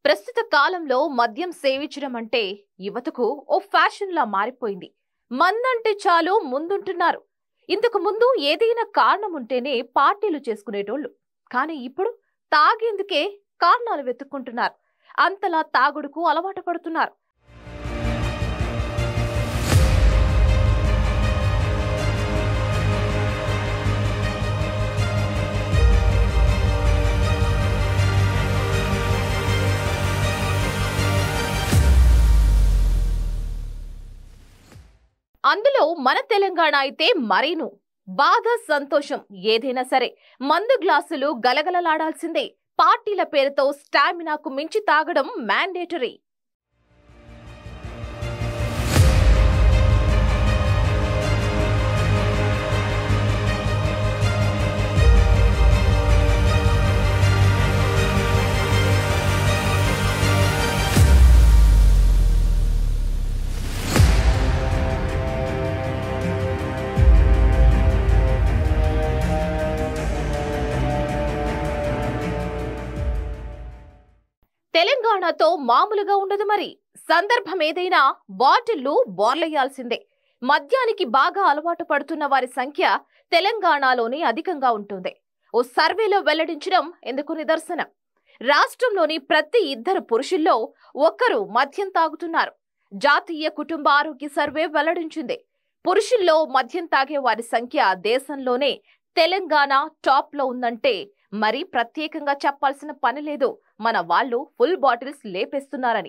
ప్రస్తుత కాలంలో మద్యం సేవించడం అంటే యువతకు ఓ ఫ్యాషన్ లా మారిపోయింది మందంటే చాలు ముందుంటున్నారు ఇంతకు ముందు ఏదైనా కారణం ఉంటేనే పార్టీలు చేసుకునేటోళ్ళు కానీ ఇప్పుడు తాగేందుకే కారణాలు వెతుక్కుంటున్నారు అంతలా తాగుడుకు అలవాటు పడుతున్నారు అందులో మన తెలంగాణ అయితే మరీను బాధ సంతోషం ఏదైనా సరే మందు గ్లాసులు గలగలలాడాల్సిందే పార్టీల పేరుతో స్టామినాకు మించి తాగడం మ్యాండేటరీ తెలంగాణతో మామూలుగా ఉండదు మరి సందర్భం ఏదైనా బాటిళ్లు బోర్లయ్యాల్సిందే మద్యానికి బాగా అలవాటు పడుతున్న వారి సంఖ్య తెలంగాణలోనే అధికంగా ఉంటుంది ఓ సర్వేలో వెల్లడించడం ఎందుకు నిదర్శనం రాష్ట్రంలోని ప్రతి ఇద్దరు పురుషుల్లో ఒక్కరు మద్యం తాగుతున్నారు జాతీయ కుటుంబ ఆరోగ్య సర్వే వెల్లడించింది పురుషుల్లో మద్యం తాగే వారి సంఖ్య దేశంలోనే తెలంగాణ టాప్ లో ఉందంటే మరి ప్రత్యేకంగా చెప్పాల్సిన పని లేదు మన వాళ్ళు ఫుల్ బాటిల్స్ లేపేస్తున్నారని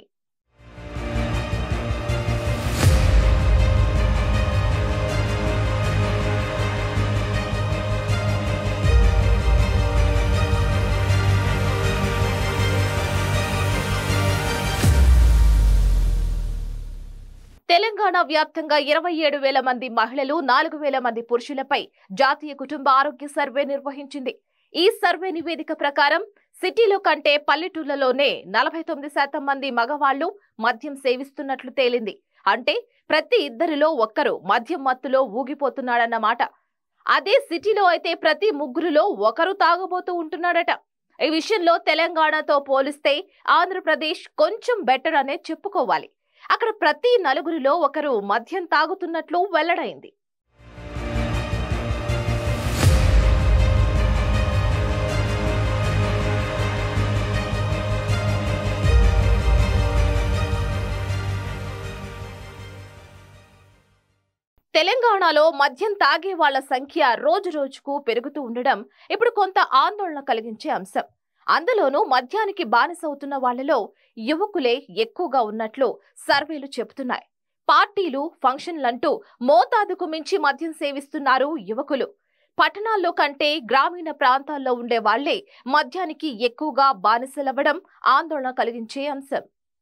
తెలంగాణ వ్యాప్తంగా ఇరవై ఏడు వేల మంది మహిళలు నాలుగు వేల మంది పురుషులపై జాతీయ కుటుంబ ఆరోగ్య సర్వే నిర్వహించింది ఈ సర్వే నివేదిక ప్రకారం సిటీలో కంటే పల్లెటూళ్లలోనే నలభై తొమ్మిది శాతం మంది మగవాళ్లు మద్యం సేవిస్తున్నట్లు తేలింది అంటే ప్రతి ఇద్దరిలో ఒక్కరు మద్యం మత్తులో ఊగిపోతున్నాడన్నమాట అదే సిటీలో అయితే ప్రతి ముగ్గురులో ఒకరు తాగబోతూ ఉంటున్నాడట ఈ విషయంలో తెలంగాణతో పోలిస్తే ఆంధ్రప్రదేశ్ కొంచెం బెటర్ అనే చెప్పుకోవాలి అక్కడ ప్రతి నలుగురిలో ఒకరు మద్యం తాగుతున్నట్లు వెల్లడైంది తెలంగాణలో మద్యం తాగే వాళ్ల సంఖ్య రోజు రోజుకు పెరుగుతూ ఉండడం ఇప్పుడు కొంత ఆందోళన కలిగించే అంశం అందులోనూ మద్యానికి బానిసవుతున్న వాళ్లలో యువకులే ఎక్కువగా ఉన్నట్లు సర్వేలు చెబుతున్నాయి పార్టీలు ఫంక్షన్లంటూ మోతాదుకు మించి మద్యం సేవిస్తున్నారు యువకులు పట్టణాల్లో కంటే గ్రామీణ ప్రాంతాల్లో ఉండే వాళ్లే మద్యానికి ఎక్కువగా బానిసలవ్వడం ఆందోళన కలిగించే అంశం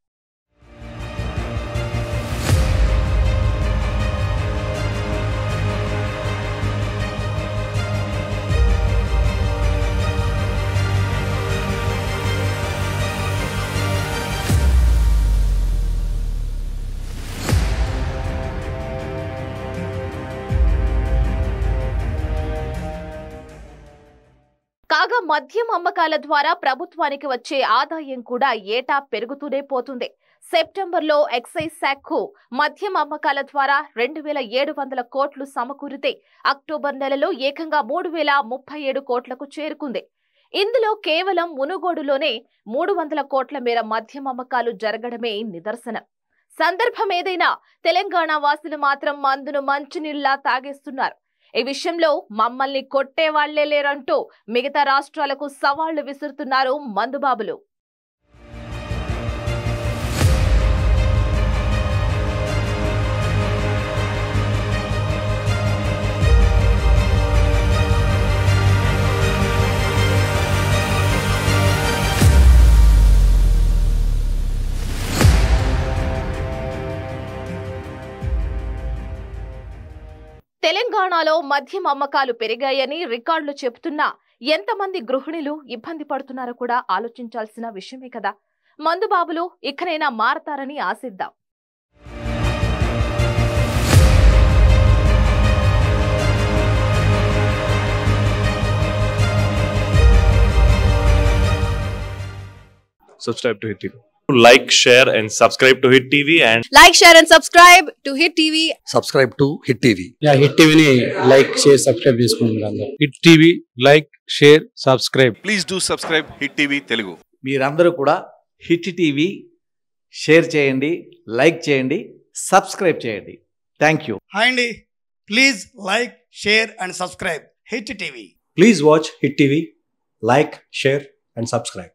కాగా మద్యం అమ్మకాల ద్వారా ప్రభుత్వానికి వచ్చే ఆదాయం కూడా ఏటా పెరుగుతూనే పోతుంది సెప్టెంబర్లో ఎక్సైజ్ శాఖకు మద్యం అమ్మకాల ద్వారా రెండు వేల ఏడు వందల కోట్లు సమకూరితే అక్టోబర్ నెలలో ఏకంగా మూడు వేల ముప్పై ఏడు కోట్లకు చేరుకుంది ఇందులో కేవలం మునుగోడులోనే మూడు వందల కోట్ల మేర మద్యం అమ్మకాలు జరగడమే నిదర్శనం సందర్భం ఏదైనా తెలంగాణ వాసులు మాత్రం మందును మంచినీళ్లా తాగేస్తున్నారు ఈ విషయంలో మమ్మల్ని కొట్టే వాళ్లే లేరంటూ మిగతా రాష్ట్రాలకు సవాళ్లు విసురుతున్నారు మందుబాబులు తెలంగాణలో మద్యం అమ్మకాలు పెరిగాయని రికార్డులు చెబుతున్నా ఎంతమంది గృహిణులు ఇబ్బంది పడుతున్నారో కూడా ఆలోచించాల్సిన విషయమే కదా మందుబాబులు ఇకనైనా మారతారని ఆశిద్దాం subscribe to Hit TV. Like, share, and subscribe to Hit TV and Like, share, and subscribe to Hit TV. subscribe to Hit TV. యా హిట్ టీవీని లైక్ షేర్ సబ్స్క్రైబ్ చేసుకోండి అందరూ hit TV like share subscribe please do subscribe hit TV Telugu మీరందరూ కూడా hit TV share చేయండి like చేయండి subscribe చేయండి thank you hi అండి please like share and subscribe hit TV Please watch Hit TV, like, share, and subscribe.